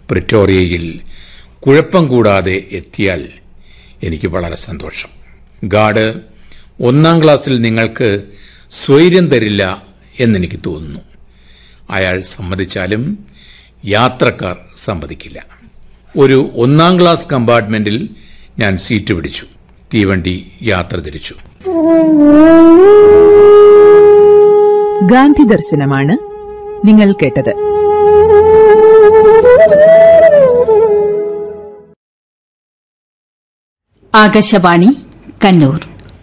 പ്രിറ്റോറിയയിൽ കുഴപ്പം കൂടാതെ എത്തിയാൽ എനിക്ക് വളരെ സന്തോഷം ഗാർഡ് ഒന്നാം ക്ലാസ്സിൽ നിങ്ങൾക്ക് സ്വൈര്യം തരില്ല എന്നെനിക്ക് തോന്നുന്നു അയാൾ സമ്മതിച്ചാലും യാത്രക്കാർ സമ്മതിക്കില്ല ഒരു ഒന്നാം ക്ലാസ് കമ്പാർട്ട്മെന്റിൽ ഞാൻ സീറ്റ് പിടിച്ചു തീവണ്ടി യാത്ര തിരിച്ചു ഗാന്ധി ദർശനമാണ് നിങ്ങൾ കേട്ടത് ആകാശവാണി കണ്ണൂർ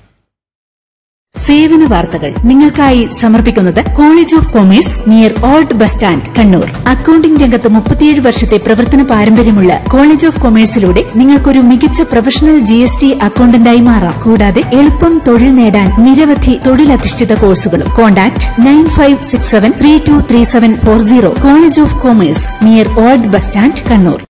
സേവന വാർത്തകൾ നിങ്ങൾക്കായി സമർപ്പിക്കുന്നത് college of commerce near old bus stand Kannur accounting രംഗത്ത് മുപ്പത്തിയേഴ് വർഷത്തെ പ്രവർത്തന പാരമ്പര്യമുള്ള കോളേജ് ഓഫ് കൊമേഴ്സിലൂടെ നിങ്ങൾക്കൊരു മികച്ച പ്രൊഫഷണൽ ജി എസ് ടി അക്കൌണ്ടന്റായി മാറാം കൂടാതെ എളുപ്പം തൊഴിൽ നേടാൻ നിരവധി തൊഴിലധിഷ്ഠിത കോഴ്സുകളും contact nine five six seven three two three seven four zero college of commerce near old bus stand Kannur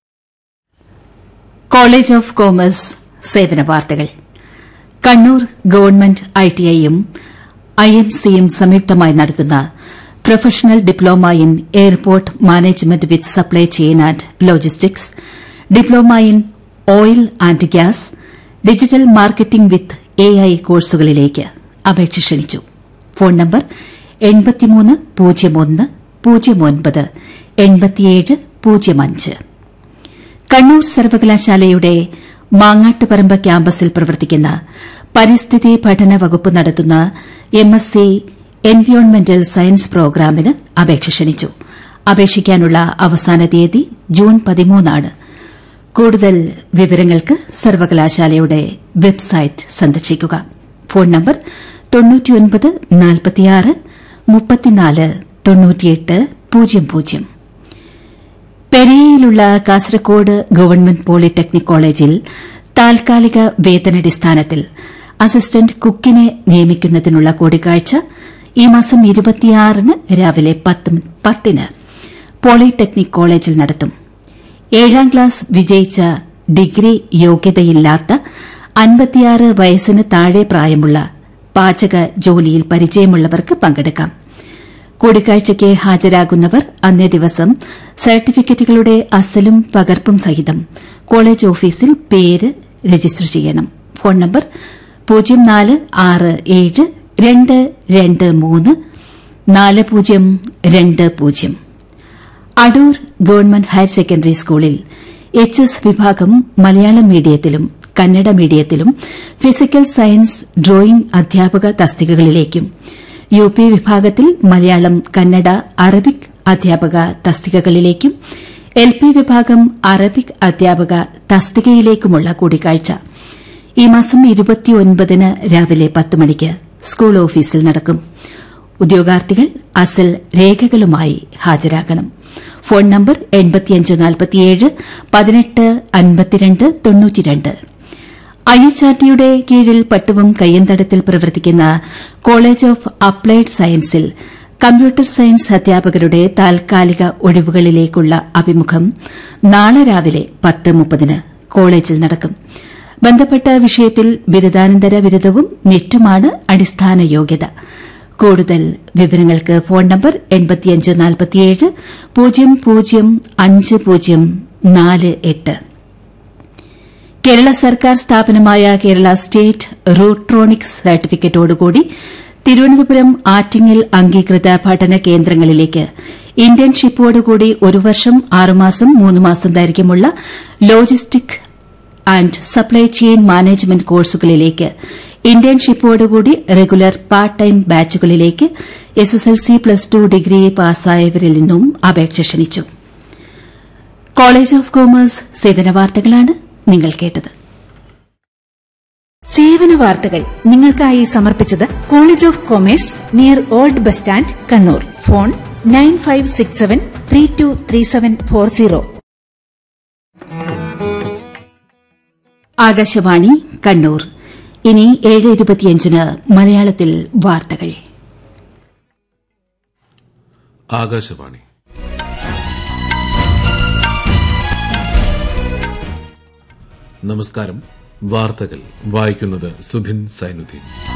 college of commerce സേവന വാർത്തകൾ കണ്ണൂർ ഗവൺമെന്റ് ഐ ടി ഐയും ഐ എം സിയും സംയുക്തമായി നടത്തുന്ന professional diploma in airport management with supply chain and logistics diploma in oil and gas digital marketing with A I കോഴ്സുകളിലേക്ക് അപേക്ഷ ക്ഷണിച്ചു ഫോൺ നമ്പർ എൺപത്തിമൂന്ന് പൂജ്യം ഒന്ന് പൂജ്യം ഒൻപത് എൺപത്തിയേഴ് പൂജ്യം അഞ്ച് കണ്ണൂർ സർവകലാശാലയുടെ മാങ്ങാട്ടുപറമ്പ് ക്യാമ്പസിൽ പ്രവർത്തിക്കുന്ന പരിസ്ഥിതി പഠന വകുപ്പ് നടത്തുന്ന എം എസ് സി എൻവിയോൺമെന്റൽ സയൻസ് പ്രോഗ്രാമിന് അപേക്ഷ ക്ഷണിച്ചു അപേക്ഷിക്കാനുള്ള അവസാന തീയതി ജൂൺ പതിമൂന്നാണ് കൂടുതൽ വിവരങ്ങൾക്ക് സർവകലാശാലയുടെ വെബ്സൈറ്റ് സന്ദർശിക്കുക ഫോൺ നമ്പർ തൊണ്ണൂറ്റിയൊൻപത് നാൽപ്പത്തിയാറ് മുപ്പത്തിനാല് തൊണ്ണൂറ്റിയെട്ട് പൂജ്യം പൂജ്യം പെരിയയിലുള്ള കാസർകോട് ഗവൺമെന്റ് പോളിടെക്നിക് കോളേജിൽ താൽക്കാലിക വേതനടിസ്ഥാനത്തിൽ അസിസ്റ്റന്റ് കുക്കിനെ നിയമിക്കുന്നതിനുള്ള കൂടിക്കാഴ്ച ഈ മാസം ഇരുപത്തിയാറിന് രാവിലെ പത്തിന് പോളിടെക്നിക് കോളേജിൽ നടത്തും ഏഴാം ക്ലാസ് വിജയിച്ച ഡിഗ്രി യോഗ്യതയില്ലാത്ത അൻപത്തിയാറ് വയസ്സിന് താഴെ പ്രായമുള്ള പാചക ജോലിയിൽ പരിചയമുള്ളവർക്ക് പങ്കെടുക്കാം കൂടിക്കാഴ്ചയ്ക്ക് ഹാജരാകുന്നവർ അന്നേ ദിവസം സർട്ടിഫിക്കറ്റുകളുടെ അസലും പകർപ്പും സഹിതം കോളേജ് ഓഫീസിൽ പേര് രജിസ്റ്റർ ചെയ്യണം ഫോൺ നമ്പർ പൂജ്യം നാല് ആറ് ഏഴ് രണ്ട് രണ്ട് മൂന്ന് നാല് പൂജ്യം രണ്ട് പൂജ്യം അടൂർ ഗവൺമെന്റ് ഹയർ സെക്കൻഡറി സ്കൂളിൽ എച്ച് എസ് വിഭാഗം മലയാളം മീഡിയത്തിലും കന്നഡ മീഡിയത്തിലും ഫിസിക്കൽ സയൻസ് ഡ്രോയിംഗ് അധ്യാപക തസ്തികകളിലേക്കും യു പി വിഭാഗത്തിൽ മലയാളം കന്നഡ അറബിക് അധ്യാപക തസ്തികകളിലേക്കും എൽ പി വിഭാഗം അറബിക് അധ്യാപക തസ്തികയിലേക്കുമുള്ള കൂടിക്കാഴ്ച ഈ മാസം ഇരുപത്തിയൊൻപതിന് രാവിലെ പത്ത് മണിക്ക് സ്കൂൾ ഓഫീസിൽ നടക്കും ഉദ്യോഗാർത്ഥികൾ അസൽ രേഖകളുമായി ഹാജരാകണം ഫോൺ നമ്പർ എൺപത്തിയഞ്ച് നാൽപ്പത്തിയേഴ് പതിനെട്ട് അൻപത്തിരണ്ട് തൊണ്ണൂറ്റിരണ്ട് ഐ എച്ച് ആർ ടിയുടെ കീഴിൽ പട്ടുവം കയ്യന്തടത്തിൽ പ്രവർത്തിക്കുന്ന കോളേജ് ഓഫ് അപ്ലൈഡ് സയൻസിൽ കമ്പ്യൂട്ടർ സയൻസ് അധ്യാപകരുടെ താൽക്കാലിക ഒഴിവുകളിലേക്കുള്ള അഭിമുഖം നാളെ രാവിലെ പത്ത് മുപ്പതിന് കോളേജിൽ നടക്കും ബന്ധപ്പെട്ട വിഷയത്തിൽ ബിരുദാനന്തര ബിരുദവും നെറ്റുമാണ് അടിസ്ഥാന യോഗ്യത കൂടുതൽ വിവരങ്ങൾക്ക് ഫോൺ നമ്പർ എൺപത്തിയഞ്ച് നാൽപ്പത്തിയേഴ് പൂജ്യം പൂജ്യം അഞ്ച് പൂജ്യം നാല് എട്ട് കേരള സർക്കാർ സ്ഥാപനമായ കേരള സ്റ്റേറ്റ് റൂട്രോണിക്സ് സർട്ടിഫിക്കറ്റോടുകൂടി തിരുവനന്തപുരം ആറ്റിങ്ങൽ അംഗീകൃത പഠന കേന്ദ്രങ്ങളിലേക്ക് ഇന്റേൺഷിപ്പോടുകൂടി ഒരു വർഷം ആറുമാസം മൂന്ന് മാസം ദൈർഘ്യമുള്ള logistic and supply chain management കോഴ്സുകളിലേക്ക് ഇന്റേൺഷിപ്പോടുകൂടി റെഗുലർ പാർട്ട് ടൈം ബാച്ചുകളിലേക്ക് S S L C plus two degree പാസ്സായവരിൽ നിന്നും അപേക്ഷ ക്ഷണിച്ചു കോളേജ് ഓഫ് കോമേഴ്സ് സേവന വാർത്തകളാണ് നിങ്ങൾ കേട്ടത് സേവന വാർത്തകൾ നിങ്ങൾക്കായി സമർപ്പിച്ചത് college of commerce near old bus stand Kannur phone nine five six seven three two three seven four zero Akashvani Kannur ഇനി ഏഴ് ഇരുപത്തിയഞ്ചിന് മലയാളത്തിൽ വാർത്തകൾ ആകാശവാണി നമസ്കാരം വാർത്തകൾ വായിക്കുന്നത് സുധിൻ സൈനുദ്ദീൻ